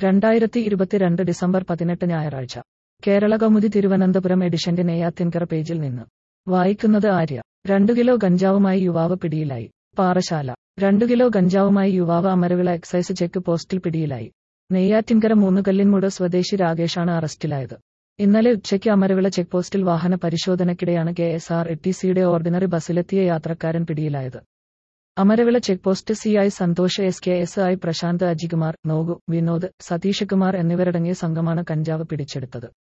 രണ്ടായിരത്തി ഇരുപത്തിരണ്ട് ഡിസംബർ പതിനെട്ട് ഞായറാഴ്ച കേരള കൗമുദി തിരുവനന്തപുരം എഡിഷന്റെ നെയ്യാത്തിൻകര പേജിൽ നിന്ന് വായിക്കുന്നത് ആര്യ രണ്ടു കിലോ ഗഞ്ചാവുമായി യുവാവ് പിടിയിലായി പാറശാല രണ്ടു കിലോ ഗഞ്ചാവുമായി യുവാവ് അമരവിള എക്സൈസ് ചെക്ക് പോസ്റ്റിൽ പിടിയിലായി നെയ്യാറ്റിൻകര മൂന്നുകല്ലിൻമുട് സ്വദേശി രാകേഷാണ് അറസ്റ്റിലായത് ഇന്നലെ ഉച്ചയ്ക്ക് അമരവിള ചെക്ക് പോസ്റ്റിൽ വാഹന പരിശോധനയ്ക്കിടെയാണ് കെ എസ് ആർ ടി സിയുടെ ഓർഡിനറി ബസ്സിലെത്തിയ യാത്രക്കാരൻ പിടിയിലായത് Amaravila check post C I Santhosh S K S I Prashanth Ajikumar നോഗു വിനോദ് സതീഷ് കുമാർ എന്നിവരടങ്ങിയ സംഘമാണ് കഞ്ചാവ് പിടിച്ചെടുത്തത്